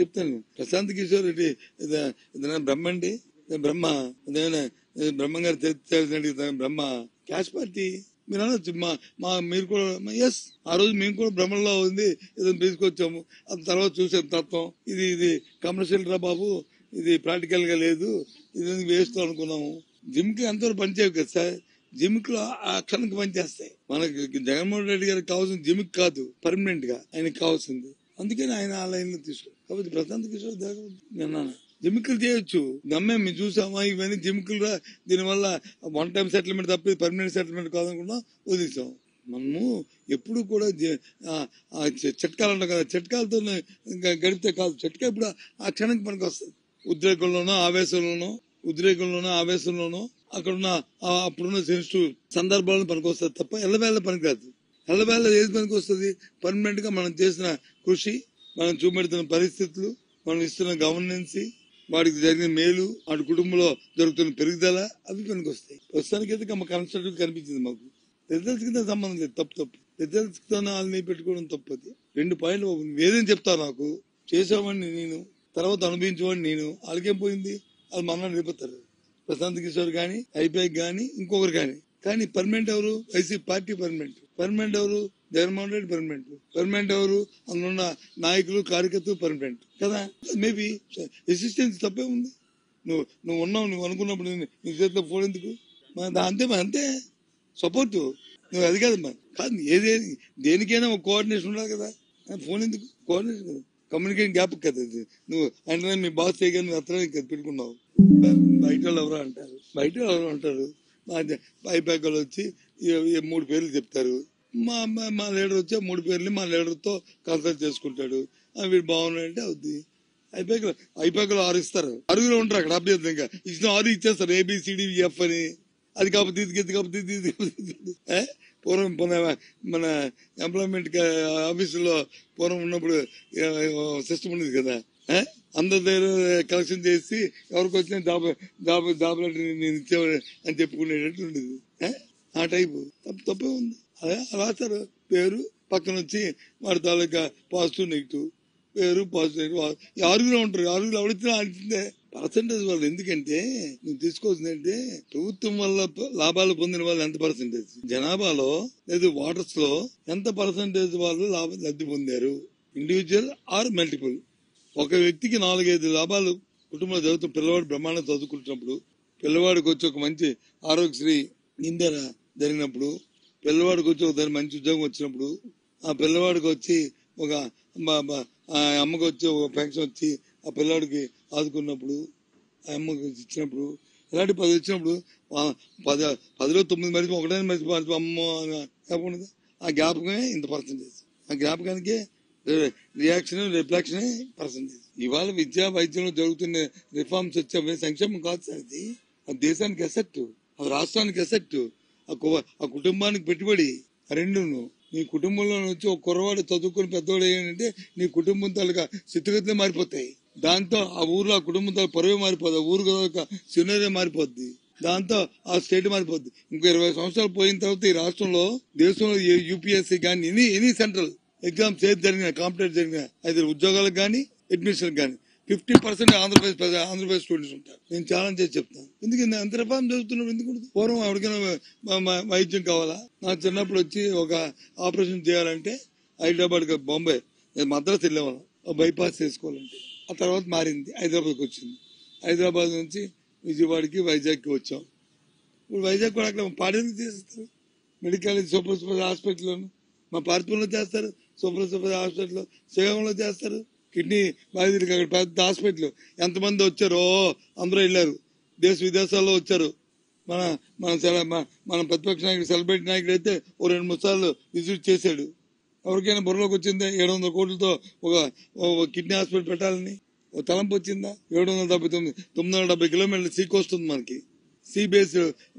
చెప్తాను ప్రశాంత్ కిషోర్ రెడ్డి ఇద- ఇదైనా బ్రహ్మ అండి ఇదే బ్రహ్మ ఇదేనా ఇది బ్రహ్మ గారు తెలిసినట్టు బ్రహ్మ క్యాష్ పార్టీ మీరు అనొచ్చు మా మా మీరు కూడా ఎస్ ఆ రోజు మేము కూడా భ్రమలో ఉంది ఏదో తీసుకొచ్చాము ఆ తర్వాత చూసాం తత్వం ఇది ఇది కమర్షియల్ రా బాబు ఇది ప్రాక్టికల్ గా లేదు ఇది వేస్తూ అనుకున్నాము జిమ్ కి ఎంతవరకు పనిచేయవు కదా సార్ జిమ్ లో ఆ క్షణంకి పనిచేస్తాయి మనకి జగన్మోహన్ రెడ్డి గారికి కావాల్సిన జిమ్ కాదు పర్మనెంట్ గా ఆయనకి కావాల్సింది అందుకని ఆయన ఆ లైన్ లో తీసుకో కాబట్టి ప్రశాంత్ కిషోర్ దగ్గర నేను జిమికలు చేయొచ్చు గమ్మే మేము చూసామా ఇవన్నీ జిమికలు రా దీనివల్ల వన్ టైం సెటిల్మెంట్ తప్పి పర్మనెంట్ సెటిల్మెంట్ కాదనుకున్నా వదిలేసాం మనము ఎప్పుడు కూడా జ- ఆ- ఆ చె- చిట్కాలు ఉంటాయి కదా చిట్కాలతో గడిపితే కాదు చిట్కా ఇప్పుడు ఆ క్షణానికి మనకు వస్తుంది ఉద్రేకంలోనో ఆవేశంలోనో ఉద్రేకంలోనో ఆవేశంలోనో అక్కడున్న ఆ అప్పుడున్న సెన్సిటివ్ సందర్భాలను పనికి వస్తుంది తప్ప ఎల్లవేళ పనికి రాదు ఎల్లవేళ ఏది పనికి వస్తుంది పర్మనెంట్ గా మనం చేసిన కృషి మనం చూపెడుతున్న పరిస్థితులు మనం ఇస్తున్న గవర్నెన్స్ వాడికి జరిగిన మేలు వాడి కుటుంబంలో జరుగుతున్న పెరుగుదల అవి పనికి వస్తాయి ప్రస్తుతానికి అయితే మా కన్స్ట్రక్టివ్ కనిపించింది మాకు రిజల్ట్స్ కింద సంబంధం లేదు తప్పు తప్పు రిజల్ట్స్ తో వాళ్ళని పెట్టుకోవడం తప్పు అది రెండు పాయింట్లు ఏదేం చెప్తావు నాకు చేసామని నేను తర్వాత అనుభవించేవాడిని నేను వాళ్ళకేం పోయింది అది మన నిలిపోతారు ప్రశాంత్ కిషోర్ గాని ఐపీఐ గాని ఇంకొకరు గాని కానీ పర్మనెంట్ ఎవరు వైసీపీ పార్టీ పర్మనెంట్ పర్మనెంట్ ఎవరు జగన్మోహన్ రెడ్డి పర్మనెంట్ పర్మనెంట్ ఎవరు అందులో నాయకులు కార్యకర్తలు పర్మనెంట్ కదా మేబీ రెసిస్టెన్స్ తప్పే ఉంది నువ్వు నువ్వు ఉన్నావు నువ్వు అనుకున్నప్పుడు నేను నీ చేతిలో ఫోన్ ఎందుకు మన దా- అంతే మరి అంతే సపోర్ట్ నువ్వు అది కాదు మరి కాదు ఏదే దేనికైనా ఒక కోఆర్డినేషన్ ఉండాలి కదా ఆ, ఫోన్ ఎందుకు కోఆర్డినేషన్ కదా కమ్యూనికేషన్ గ్యాప్ కదా ఇది నువ్వు అంటే మీ బాస్ చేయగానే అతనే కదా పెట్టుకున్నావు బ- బయట వాళ్ళు ఎవరో అంటారు బయట వాళ్ళు ఎవరో అంటారు మా పైపాకలు వచ్చి ఈ- ఈ మూడు పేర్లు చెప్తారు మా మా- మా లీడర్ వచ్చి ఆ మూడు పేర్లు మా లీడర్ తో కన్సల్ట్ చేసుకుంటాడు ఆ, వీడు బాగున్నాడంటే అవుద్ది అయిపోయాక అయిపోయాకలు ఆరు ఇస్తారు ఆరుగురు ఉంటారు అక్కడ అభ్యర్థి ఇంకా ఇచ్చిన ఆరు ఇచ్చేస్తారు ఏబిసిడి ఎఫ్ అని అది కాకపోతే ఇది ఇది కాకపోతే ఇది ఇది కాకపోతే ఇది. ఏ? పూర్వం మన మన ఎంప్లాయ్మెంట్ ఆఫీసులో పూర్వం ఉన్నప్పుడు సిస్టమ్ ఉండేది కదా ఏ? అందరి దగ్గర కలెక్షన్ చేసి ఎవరికి వచ్చిన జాబ్ జాబ్ జాబ్ లెటర్ నేను ఇచ్చేవాడు అని చెప్పుకునేటట్టు ఉండేది ఏ? ఆ టైపు తప్పు తప్పే ఉంది అదే రాస్తారు పేరు పక్కన వచ్చి వాడి తాలూకా పాజిటివ్ నెగిటివ్ పేరు పాజిటివ్ ఈ ఆరుగురు ఉంటారు ఆరుగురు ఎవరిచ్చినా ఆడుతుందే పర్సంటేజ్ వాళ్ళు ఎందుకంటే నువ్వు తీసుకోవాల్సిందంటే ప్రభుత్వం వల్ల ప- లాభాలు పొందిన వాళ్ళు ఎంత పర్సంటేజ్ జనాభాలో లేదు వాటర్స్ లో ఎంత పర్సంటేజ్ వాళ్ళు లాభం లబ్ధి పొందారు ఇండివిజువల్ ఆర్ మల్టిపుల్ ఒక వ్యక్తికి నాలుగైదు లాభాలు కుటుంబంలో జరుగుతున్న పిల్లవాడు బ్రహ్మాండం చదువుకుంటున్నప్పుడు పిల్లవాడికి వచ్చి ఒక మంచి ఆరోగ్యశ్రీ నిందన జరిగినప్పుడు పిల్లవాడికి వచ్చి ఒక దాని మంచి ఉద్యోగం వచ్చినప్పుడు ఆ పిల్లవాడికి వచ్చి ఒక మా- మా- ఆ అమ్మకి వచ్చి ఒక పెన్షన్ వచ్చి ఆ పిల్లవాడికి ఆదుకున్నప్పుడు ఆ అమ్మకి ఇచ్చినప్పుడు ఇలాంటి పది వచ్చినప్పుడు ఆ పది పదిలో తొమ్మిది మరిచి ఒకటే మరిచి మరిచి అమ్మ అని జ్ఞాపకం ఉండదా? ఆ జ్ఞాపకమే ఇంత పర్సంటేజ్ ఆ జ్ఞాపకానికి రియాక్షన్ రిఫ్లెక్షన్ పర్సంటేజ్ ఇవాళ విద్యా వైద్యంలో జరుగుతున్న రిఫార్మ్స్ వచ్చే సంక్షేమం కాదు సార్ ఇది అది దేశానికి ఎసెక్ట్ అది రాష్ట్రానికి ఎసెక్ట్ ఆ కు- ఆ కుటుంబానికి పెట్టుబడి ఆ రెండును నీ కుటుంబంలో వచ్చి ఒక కుర్రవాడు చదువుకుని పెద్దవాడు ఏంటంటే నీ కుటుంబం తాలూకా స్థితిగతులే మారిపోతాయి దాంతో ఆ ఊర్లో ఆ కుటుంబం తాలూకా పరువే మారిపోతుంది ఆ ఊరు తాలూకా సినరీ మారిపోద్ది దాంతో ఆ స్టేట్ మారిపోద్ది ఇంకో ఇరవై సంవత్సరాలు పోయిన తర్వాత ఈ రాష్ట్రంలో దేశంలో యూపీఎస్సీ కానీ ఎనీ ఎనీ సెంట్రల్ ఎగ్జామ్స్ ఏది జరిగిన కాంపిటేట్ జరిగిన అయితే ఉద్యోగాలకు కానీ అడ్మిషన్ కానీ ఫిఫ్టీ పర్సెంట్ ఆంధ్రప్రదేశ్ ప్రజ- ఆంధ్రప్రదేశ్ స్టూడెంట్స్ ఉంటారు నేను ఛాలెంజ్ చేసి చెప్తాను ఎందుకంటే అంత రిఫార్మ్ జరుగుతున్నప్పుడు ఎందుకు ఉండదు? పూర్వం ఎవరికైనా మ- మ- వైద్యం కావాలా నాకు చిన్నప్పుడు వచ్చి ఒక ఆపరేషన్ చేయాలంటే హైదరాబాద్ కి బాంబే నేను మద్రాసు వెళ్ళేవాళ్ళం ఒక బైపాస్ చేసుకోవాలంటే ఆ తర్వాత మారింది హైదరాబాద్కి వచ్చింది హైదరాబాద్ నుంచి విజయవాడకి వైజాగ్కి వచ్చాం ఇప్పుడు వైజాగ్ కూడా అక్కడ పాడేది చేస్తారు మెడికల్ సూపర్ సూపర్ హాస్పిటల్లోను మా పార్పుల్లో చేస్తారు సూపర్ సూపర్ హాస్పిటల్ శ్రీకాకుళంలో చేస్తారు కిడ్నీ బాధితులకి అక్కడ పెద్ద హాస్పిటల్ ఎంతమంది వచ్చారో అందరూ వెళ్ళారు దేశ విదేశాల్లో వచ్చారు మన మన సెల- మన- మన ప్రతిపక్ష నాయకుడు సెలబ్రిటీ నాయకుడు అయితే ఓ రెండు మూడు సార్లు విజిట్ చేశాడు ఎవరికైనా బుర్రలోకి వచ్చిందే ఏడు వందల కోట్లతో ఒక ఒక కిడ్నీ హాస్పిటల్ పెట్టాలని ఒక తలంపు వచ్చిందా ఏడు వందల డెబ్బై తొమ్మిది తొమ్మిది వందల డెబ్బై కిలోమీటర్ల సీక్ వస్తుంది మనకి సీ బేస్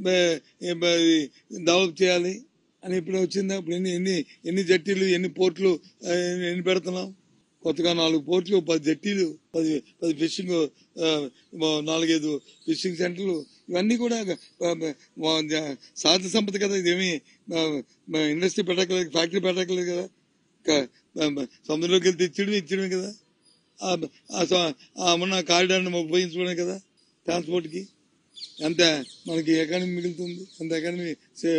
డెవలప్ చేయాలి అని ఇప్పుడు వచ్చిందా ఇప్పుడు ఎన్ని ఎన్ని ఎన్ని జట్టీలు ఎన్ని పోర్ట్లు ఆ, ఎన్ని పెడుతున్నాం కొత్తగా నాలుగు పోర్ట్లు పది జట్టీలు పది పది ఫిషింగ్ ఆ, మా- నాలుగైదు ఫిషింగ్ సెంటర్లు ఇవన్నీ కూడా ఆ, మా జ- సహజ సంపద కదా ఇదేమి ఇండస్ట్రీ పెట్టకలేదు ఫ్యాక్టరీ పెట్టకలేదు కదా క- ఆ, సముద్రంలోకి వెళ్తే ఇచ్చడమే ఇచ్చడమే కదా ఆ- ఆ స- ఆ ఉన్న కారిడార్ని ఉపయోగించుకోవడం కదా ట్రాన్స్పోర్ట్కి ఎంత మనకి ఎకానమీ మిగులుతుంది ఎంత ఎకానమీ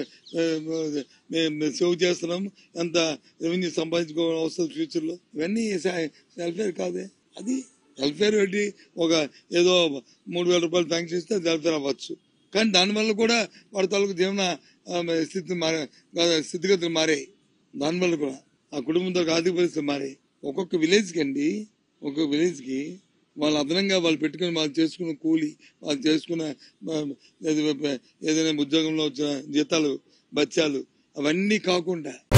సేవ్ చేస్తున్నాం ఎంత రెవెన్యూ సంపాదించుకోవడం వస్తుంది ఫ్యూచర్ లో ఇవన్నీ వెల్ఫేర్ కాదే అది వెల్ఫేర్ పెట్టి ఒక ఏదో మూడు వేల రూపాయలు బ్యాంక్ చేస్తే అది వెల్ఫేర్ అవ్వచ్చు కానీ దానివల్ల కూడా వాడి తాలూకు జీవన ఆ, స్థితి మారే స్థితిగతులు మారాయి దానివల్ల కూడా ఆ కుటుంబం తాలూకు ఆర్థిక పరిస్థితులు మారాయి ఒక్కొక్క విలేజ్ కి అండి ఒక్కొక్క విలేజ్ కి వాళ్ళు అదనంగా వాళ్ళు పెట్టుకుని వాళ్ళు చేసుకున్న కూలి వాళ్ళు చేసుకున్న ఆ, ఏది- ఏదైనా ఉద్యోగంలో వచ్చిన జీతాలు బత్యాలు అవన్నీ కాకుండా